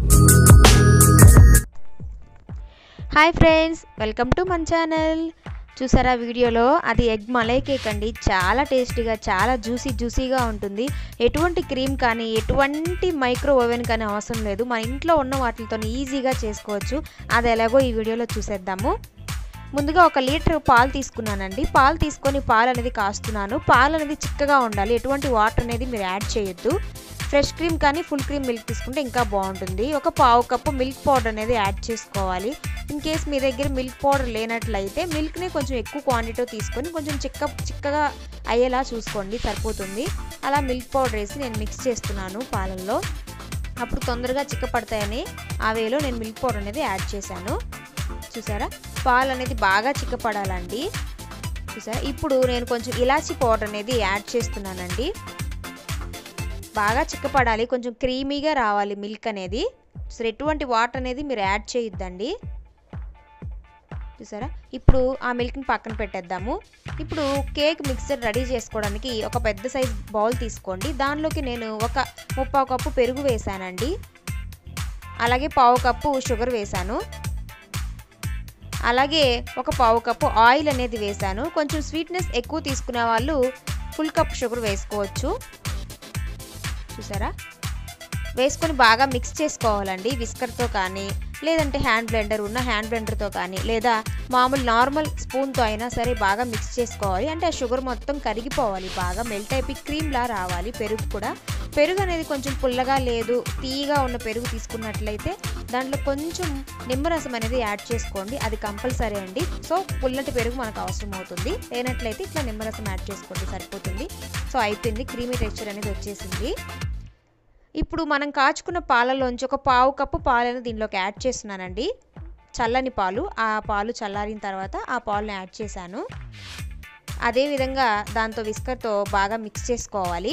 hi friends welcome to మన channel చూసారా వీడియోలో అది ఎగ్ మలై కేక్ అండి చాలా టేస్టీగా చాలా జ్యూసీ జ్యూసీగా ఉంటుంది ఎటువంటి క్రీమ్ కానీ ఎటువంటి మైక్రో ఓవెన్ కానీ అవసరం లేదు మన ఇంట్లో ఉన్న వాటితో ఈజీగా చేసుకోవచ్చు అది ఎలాగో ఈ వీడియోలో చూసేద్దాము ముందుగా ఒక లీటర్ పాలు తీసుకున్నానండి పాలు తీసుకొని పాలు అనేది కాస్తున్నాను పాలు అనేది చిక్కగా ఉండాలి ఎటువంటి వాటర్ అనేది మీరు యాడ్ చేయొద్దు ఫ్రెష్ క్రీమ్ కానీ ఫుల్ క్రీమ్ మిల్క్ తీసుకుంటే ఇంకా బాగుంటుంది ఒక పావు కప్పు మిల్క్ పౌడర్ అనేది యాడ్ చేసుకోవాలి ఇన్ కేస్ మీ దగ్గర మిల్క్ పౌడర్ లేనట్లయితే మిల్క్ని కొంచెం ఎక్కువ క్వాంటిటీ తీసుకొని కొంచెం చిక్క చిక్కగా అయ్యేలా చూసుకోండి సరిపోతుంది అలా మిల్క్ పౌడర్ వేసి నేను మిక్స్ చేస్తున్నాను పాలల్లో అప్పుడు తొందరగా చిక్క పడతాయని ఆ వేలో నేను మిల్క్ పౌడర్ అనేది యాడ్ చేశాను చూసారా పాలు అనేది బాగా చిక్కపడాలండి చూసారా ఇప్పుడు నేను కొంచెం ఇలాచీ పౌడర్ అనేది యాడ్ చేస్తున్నానండి బాగా చిక్కపడాలి కొంచెం క్రీమీగా రావాలి మిల్క్ అనేది సో ఎటువంటి వాటర్ అనేది మీరు యాడ్ చేయొద్దండి చూసారా ఇప్పుడు ఆ మిల్క్ని పక్కన పెట్టేద్దాము ఇప్పుడు కేక్ మిక్సర్ రెడీ చేసుకోవడానికి ఒక పెద్ద సైజ్ బౌల్ తీసుకోండి దానిలోకి నేను ఒక ముప్పావు కప్పు పెరుగు వేసానండి అలాగే పావు కప్పు షుగర్ వేసాను అలాగే ఒక పావు కప్పు ఆయిల్ అనేది వేసాను కొంచెం స్వీట్నెస్ ఎక్కువ తీసుకునే వాళ్ళు ఫుల్ కప్ షుగర్ వేసుకోవచ్చు చూసారా వేసుకొని బాగా మిక్స్ చేసుకోవాలండి విస్కర్తో కానీ లేదంటే హ్యాండ్ బ్లెండర్ ఉన్న హ్యాండ్ బ్లెండర్తో కానీ లేదా మామూలు నార్మల్ స్పూన్తో అయినా సరే బాగా మిక్స్ చేసుకోవాలి అంటే ఆ షుగర్ మొత్తం కరిగిపోవాలి బాగా మెల్ట్ అయిపోయి క్రీమ్లా రావాలి పెరుగు కూడా పెరుగు అనేది కొంచెం పుల్లగా లేదు తీయగా ఉన్న పెరుగు తీసుకున్నట్లయితే దాంట్లో కొంచెం నిమ్మరసం అనేది యాడ్ చేసుకోండి అది కంపల్సరీ అండి సో పుల్లటి పెరుగు మనకు అవసరం అవుతుంది లేనట్లయితే ఇట్లా నిమ్మరసం యాడ్ చేసుకోండి సరిపోతుంది సో అయిపోయింది క్రీమీ టెక్స్చర్ అనేది వచ్చేసింది ఇప్పుడు మనం కాచుకున్న పాలలోంచి ఒక పావు కప్పు పాలను దీనిలోకి యాడ్ చేస్తున్నానండి చల్లని పాలు ఆ పాలు చల్లారిన తర్వాత ఆ పాలను యాడ్ చేశాను అదేవిధంగా దాంతో విస్కర్తో బాగా మిక్స్ చేసుకోవాలి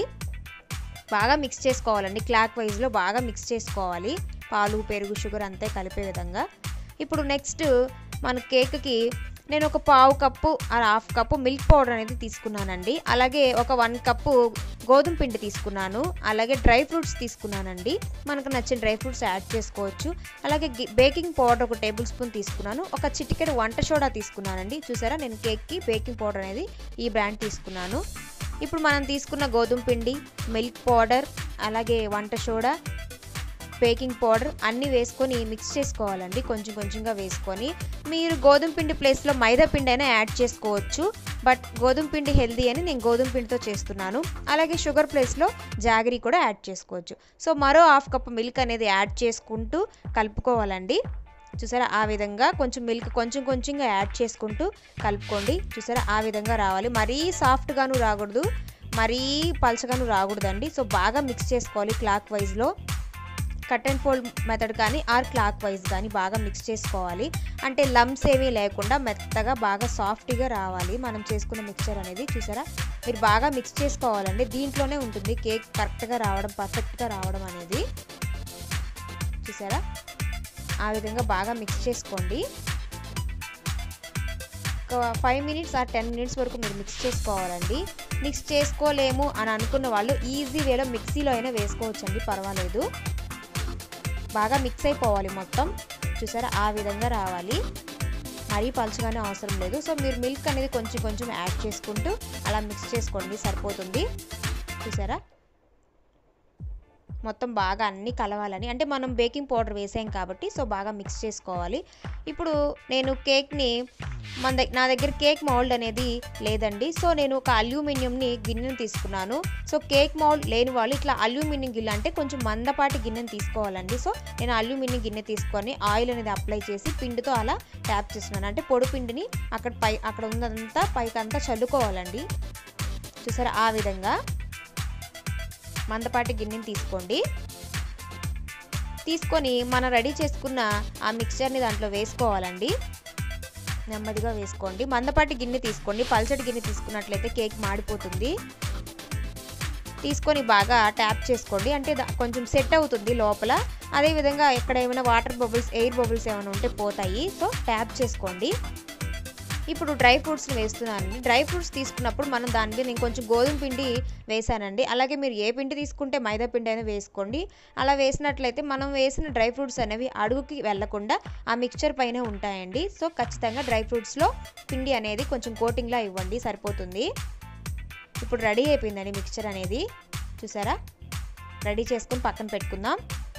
బాగా మిక్స్ చేసుకోవాలండి క్లాక్ వైజ్లో బాగా మిక్స్ చేసుకోవాలి పాలు పెరుగు షుగర్ అంతే కలిపే విధంగా ఇప్పుడు నెక్స్ట్ మన కేక్కి నేను ఒక పావు cup half cup milk powder అనేది తీసుకున్నానండి అలాగే ఒక వన్ కప్పు గోధుమ పిండి తీసుకున్నాను అలాగే డ్రై ఫ్రూట్స్ తీసుకున్నానండి మనకు నచ్చిన డ్రై ఫ్రూట్స్ యాడ్ చేసుకోవచ్చు అలాగే బేకింగ్ పౌడర్ ఒక టేబుల్ స్పూన్ తీసుకున్నాను ఒక చిటికెడు వంట సోడా తీసుకున్నానండి చూసారా నేను కేక్కి బేకింగ్ పౌడర్ అనేది ఈ బ్రాండ్ తీసుకున్నాను ఇప్పుడు మనం తీసుకున్న గోధుమ పిండి మిల్క్ పౌడర్ అలాగే వంట సోడా బేకింగ్ పౌడర్ అన్నీ వేసుకొని మిక్స్ చేసుకోవాలండి కొంచెం కొంచెంగా వేసుకొని మీరు గోధుమ పిండి ప్లేస్లో మైదా పిండి అయినా యాడ్ చేసుకోవచ్చు బట్ గోధుమ పిండి హెల్దీ అని నేను గోధుమ పిండితో చేస్తున్నాను అలాగే షుగర్ ప్లేస్లో జాగరీ కూడా యాడ్ చేసుకోవచ్చు సో మరో హాఫ్ కప్ మిల్క్ అనేది యాడ్ చేసుకుంటూ కలుపుకోవాలండి చూసారా ఆ విధంగా కొంచెం మిల్క్ కొంచెం కొంచెంగా యాడ్ చేసుకుంటూ కలుపుకోండి చూసారా ఆ విధంగా రావాలి మరీ సాఫ్ట్గాను రాకూడదు మరీ పలచగాను రాకూడదండి సో బాగా మిక్స్ చేసుకోవాలి క్లాక్ వైజ్లో కట్ అండ్ ఫోల్డ్ మెథడ్ కానీ ఆర్ క్లాక్ వైజ్ కానీ బాగా మిక్స్ చేసుకోవాలి అంటే లమ్స్ ఏమీ లేకుండా మెత్తగా బాగా సాఫ్ట్గా రావాలి మనం చేసుకున్న మిక్చర్ అనేది చూసారా మీరు బాగా మిక్స్ చేసుకోవాలండి దీంట్లోనే ఉంటుంది కేక్ కరెక్ట్గా రావడం పర్ఫెక్ట్గా రావడం అనేది చూసారా ఆ విధంగా బాగా మిక్స్ చేసుకోండి ఒక five minutes or ten minutes వరకు మీరు మిక్స్ చేసుకోవాలండి మిక్స్ చేసుకోలేము అని అనుకున్న వాళ్ళు ఈజీ వేలో మిక్సీలో అయినా వేసుకోవచ్చండి పర్వాలేదు బాగా మిక్స్ అయిపోవాలి మొత్తం చూసారా ఆ విధంగా రావాలి మరీ పలుచగానే అవసరం లేదు సో మీరు మిల్క్ అనేది కొంచెం కొంచెం యాడ్ చేసుకుంటూ అలా మిక్స్ చేసుకోండి సరిపోతుంది చూసారా మొత్తం బాగా అన్నీ కలవాలని అంటే మనం బేకింగ్ పౌడర్ వేసాం కాబట్టి సో బాగా మిక్స్ చేసుకోవాలి ఇప్పుడు నేను కేక్ని మన దగ్గర నా దగ్గర కేక్ మౌల్డ్ అనేది లేదండి సో నేను ఒక అల్యూమినియంని గిన్నెను తీసుకున్నాను సో కేక్ మౌల్డ్ లేని వాళ్ళు ఇట్లా అల్యూమినియం గిన్నె అంటే కొంచెం మందపాటి గిన్నెను తీసుకోవాలండి సో నేను అల్యూమినియం గిన్నె తీసుకొని ఆయిల్ అనేది అప్లై చేసి పిండితో అలా ట్యాప్ చేస్తున్నాను అంటే పొడి పిండిని అక్కడ పై అక్కడ ఉన్నదంతా పైకి అంతా చల్లుకోవాలండి చూసారా ఆ విధంగా మందపాటి గిన్నెని తీసుకోండి తీసుకొని మనం రెడీ చేసుకున్న ఆ మిక్చర్ని దాంట్లో వేసుకోవాలండి నెమ్మదిగా వేసుకోండి మందపాటి గిన్నె తీసుకోండి పల్చటి గిన్నె తీసుకున్నట్లయితే కేక్ మాడిపోతుంది తీసుకొని బాగా ట్యాప్ చేసుకోండి అంటే దా- కొంచెం సెట్ అవుతుంది లోపల అదేవిధంగా ఎక్కడ ఏమైనా వాటర్ బబుల్స్ ఎయిర్ బబుల్స్ ఏమైనా ఉంటే పోతాయి సో ట్యాప్ చేసుకోండి ఇప్పుడు డ్రై ఫ్రూట్స్ని వేస్తున్నానండి డ్రై ఫ్రూట్స్ తీసుకున్నప్పుడు మనం దాని మీద నేను కొంచెం గోధుమ పిండి వేసానండి అలాగే మీరు ఏ పిండి తీసుకుంటే మైదా పిండి అయినా వేసుకోండి అలా వేసినట్లయితే మనం వేసిన డ్రై ఫ్రూట్స్ అనేవి అడుగుకి వెళ్లకుండా ఆ మిక్చర్ పైన ఉంటాయండి సో ఖచ్చితంగా డ్రై ఫ్రూట్స్లో పిండి అనేది కొంచెం కోటింగ్లా ఇవ్వండి సరిపోతుంది ఇప్పుడు రెడీ అయిపోయిందండి మిక్చర్ అనేది చూసారా రెడీ చేసుకొని పక్కన పెట్టుకుందాం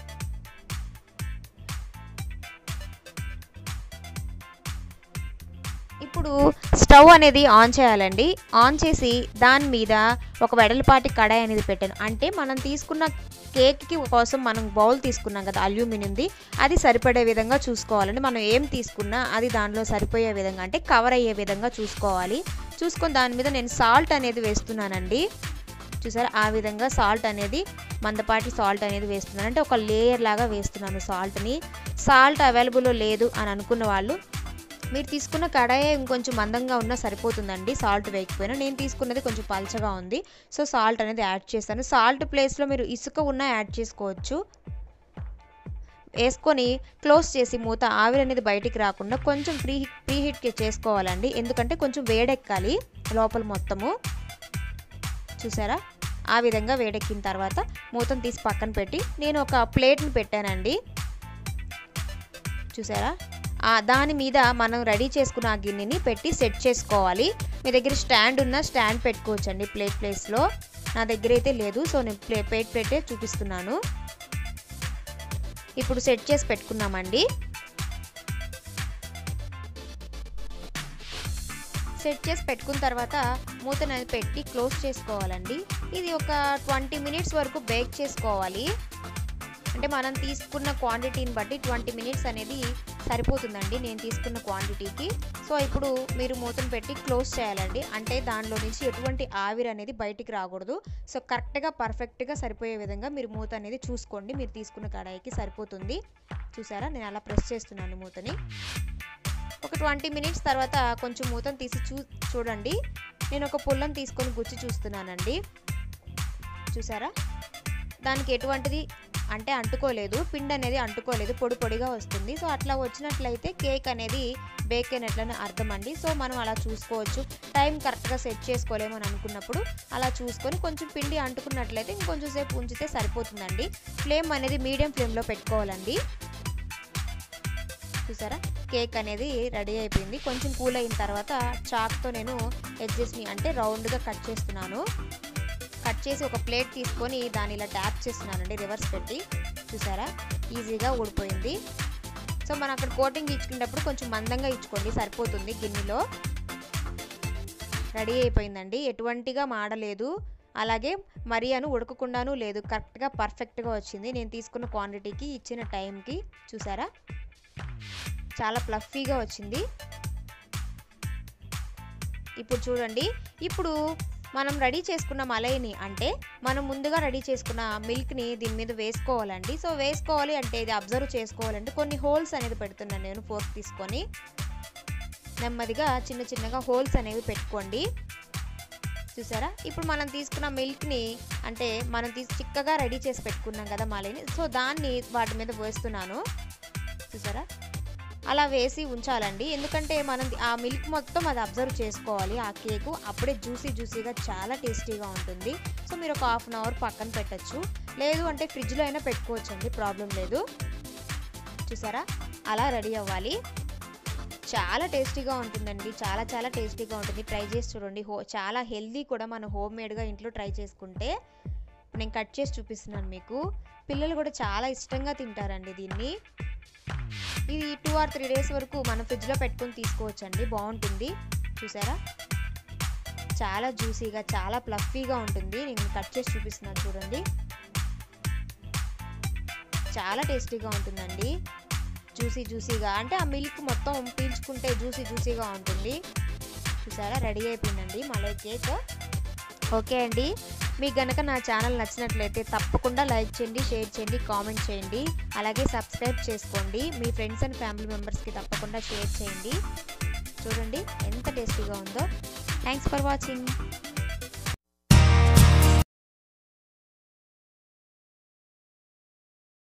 ఇప్పుడు స్టవ్ అనేది ఆన్ చేయాలండి ఆన్ చేసి దాని మీద ఒక వెడల్పాటి కడాయి అనేది పెట్టాను అంటే మనం తీసుకున్న కేక్కి కోసం మనం బౌల్ తీసుకున్నాం కదా అల్యూమినియంది అది సరిపడే విధంగా చూసుకోవాలండి మనం ఏం తీసుకున్నా అది దానిలో సరిపోయే విధంగా అంటే కవర్ అయ్యే విధంగా చూసుకోవాలి చూసుకొని దాని మీద నేను సాల్ట్ అనేది వేస్తున్నానండి చూసారా ఆ విధంగా సాల్ట్ అనేది మందపాటి సాల్ట్ అనేది వేస్తున్నాను అంటే ఒక లేయర్ లాగా వేస్తున్నాను సాల్ట్ని సాల్ట్ అవైలబుల్ లేదు అని అనుకున్న వాళ్ళు మీరు తీసుకున్న కడాయి ఇంకొంచెం మందంగా ఉన్నా సరిపోతుందండి సాల్ట్ వేయకపోయినా నేను తీసుకున్నది కొంచెం పల్చగా ఉంది సో సాల్ట్ అనేది యాడ్ చేస్తాను సాల్ట్ ప్లేస్లో మీరు ఇసుక ఉన్నా యాడ్ చేసుకోవచ్చు వేసుకొని క్లోజ్ చేసి మూత ఆవిరి అనేది బయటికి రాకుండా కొంచెం ప్రీ ప్రీ హీట్ చేసుకోవాలండి ఎందుకంటే కొంచెం వేడెక్కాలి లోపల మొత్తము చూసారా ఆ విధంగా వేడెక్కిన తర్వాత మూతను తీసి పక్కన పెట్టి నేను ఒక ప్లేట్ని పెట్టానండి చూసారా దాని మీద మనం రెడీ చేసుకున్న ఆ గిన్నెని పెట్టి సెట్ చేసుకోవాలి మీ దగ్గర స్టాండ్ ఉన్న స్టాండ్ పెట్టుకోవచ్చండి ప్లేట్ ప్లేస్లో నా దగ్గర అయితే లేదు సో నేను ప్లే ప్లేట్ పెట్టే చూపిస్తున్నాను ఇప్పుడు సెట్ చేసి పెట్టుకున్నామండి సెట్ చేసి పెట్టుకున్న తర్వాత మూతను పెట్టి క్లోజ్ చేసుకోవాలండి ఇది ఒక ట్వంటీ మినిట్స్ వరకు బేక్ చేసుకోవాలి అంటే మనం తీసుకున్న క్వాంటిటీని బట్టి ట్వంటీ మినిట్స్ అనేది సరిపోతుందండి నేను తీసుకున్న క్వాంటిటీకి సో ఇప్పుడు మీరు మూతను పెట్టి క్లోజ్ చేయాలండి అంటే దానిలో నుంచి ఎటువంటి ఆవిరి అనేది బయటికి రాకూడదు సో కరెక్ట్గా పర్ఫెక్ట్గా సరిపోయే విధంగా మీరు మూత అనేది చూసుకోండి మీరు తీసుకున్న కడాయికి సరిపోతుంది చూసారా నేను అలా ప్రెస్ చేస్తున్నాను మూతని ఒక ట్వంటీ మినిట్స్ తర్వాత కొంచెం మూతను తీసి చూ చూడండి నేను ఒక పుల్లను తీసుకొని గుచ్చి చూస్తున్నానండి చూసారా దానికి ఎటువంటిది అంటే అంటుకోలేదు పిండి అనేది అంటుకోలేదు పొడి పొడిగా వస్తుంది సో అట్లా వచ్చినట్లయితే కేక్ అనేది బేక్ అయినట్లని అర్థం అండి సో మనం అలా చూసుకోవచ్చు టైం కరెక్ట్గా సెట్ చేసుకోలేము అని అనుకున్నప్పుడు అలా చూసుకొని కొంచెం పిండి అంటుకున్నట్లయితే ఇంకొంచెం సేపు ఉంచితే సరిపోతుందండి ఫ్లేమ్ అనేది మీడియం ఫ్లేమ్లో పెట్టుకోవాలండి చూసారా కేక్ అనేది రెడీ అయిపోయింది కొంచెం కూల్ అయిన తర్వాత చాక్తో నేను ఎడ్జెస్ని అంటే రౌండ్గా కట్ చేస్తున్నాను కట్ చేసి ఒక ప్లేట్ తీసుకొని దాన్ని ఇలా ట్యాప్ చేస్తున్నానండి రివర్స్ పెట్టి చూసారా ఈజీగా ఊడిపోయింది సో మనం అక్కడ కోటింగ్ ఇచ్చుకునేటప్పుడు కొంచెం మందంగా ఇచ్చుకోండి సరిపోతుంది గిన్నెలో రెడీ అయిపోయిందండి ఎటువంటిగా మాడలేదు అలాగే మరీ అను ఉడకకుండాను లేదు కరెక్ట్గా పర్ఫెక్ట్గా వచ్చింది నేను తీసుకున్న క్వాంటిటీకి ఇచ్చిన టైంకి చూసారా చాలా ప్లఫీగా వచ్చింది ఇప్పుడు చూడండి ఇప్పుడు మనం రెడీ చేసుకున్న మలైని అంటే మనం ముందుగా రెడీ చేసుకున్న మిల్క్ని దీని మీద వేసుకోవాలండి సో వేసుకోవాలి అంటే ఇది అబ్జర్వ్ చేసుకోవాలంటే కొన్ని హోల్స్ అనేది పెడుతున్నాను నేను ఫోర్క్ తీసుకొని నెమ్మదిగా చిన్న చిన్నగా హోల్స్ అనేవి పెట్టుకోండి చూసారా ఇప్పుడు మనం తీసుకున్న మిల్క్ని అంటే మనం తీసి చిక్కగా రెడీ చేసి పెట్టుకున్నాం కదా మలైని సో దాన్ని వాటి మీద వేస్తున్నాను చూసారా అలా వేసి ఉంచాలండి ఎందుకంటే మనం ఆ మిల్క్ మొత్తం అది అబ్జర్వ్ చేసుకోవాలి ఆ కేకు అప్పుడే జ్యూసీ జ్యూసీగా చాలా టేస్టీగా ఉంటుంది సో మీరు ఒక హాఫ్ అన్ అవర్ పక్కన పెట్టచ్చు లేదు అంటే ఫ్రిడ్జ్లో అయినా పెట్టుకోవచ్చండి ప్రాబ్లం లేదు చూసారా అలా రెడీ అవ్వాలి చాలా టేస్టీగా ఉంటుందండి చాలా చాలా టేస్టీగా ఉంటుంది ట్రై చేసి చూడండి హో చాలా హెల్దీ కూడా మనం హోమ్ మేడ్గా ఇంట్లో ట్రై చేసుకుంటే నేను కట్ చేసి చూపిస్తున్నాను మీకు పిల్లలు కూడా చాలా ఇష్టంగా తింటారండి దీన్ని ఇది టూ ఆర్ త్రీ డేస్ వరకు మనం ఫ్రిడ్జ్లో పెట్టుకొని తీసుకోవచ్చండి బాగుంటుంది చూసారా చాలా జ్యూసీగా చాలా ప్లఫీగా ఉంటుంది నేను కట్ చేసి చూపిస్తున్నాను చూడండి చాలా టేస్టీగా ఉంటుందండి జ్యూసీ జ్యూసీగా అంటే ఆ మిల్క్ మొత్తం పీల్చుకుంటే జ్యూసీ జ్యూసీగా ఉంటుంది చూసారా రెడీ అయిపోయిందండి మలై కేక్ ఓకే అండి మీకు గనక నా ఛానల్ నచ్చినట్లయితే తప్పకుండా లైక్ చేయండి షేర్ చేయండి కామెంట్ చేయండి అలాగే సబ్స్క్రైబ్ చేసుకోండి మీ ఫ్రెండ్స్ అండ్ ఫ్యామిలీ మెంబర్స్కి తప్పకుండా షేర్ చేయండి చూడండి ఎంత టేస్టీగా ఉందో థ్యాంక్స్ ఫర్ వాచింగ్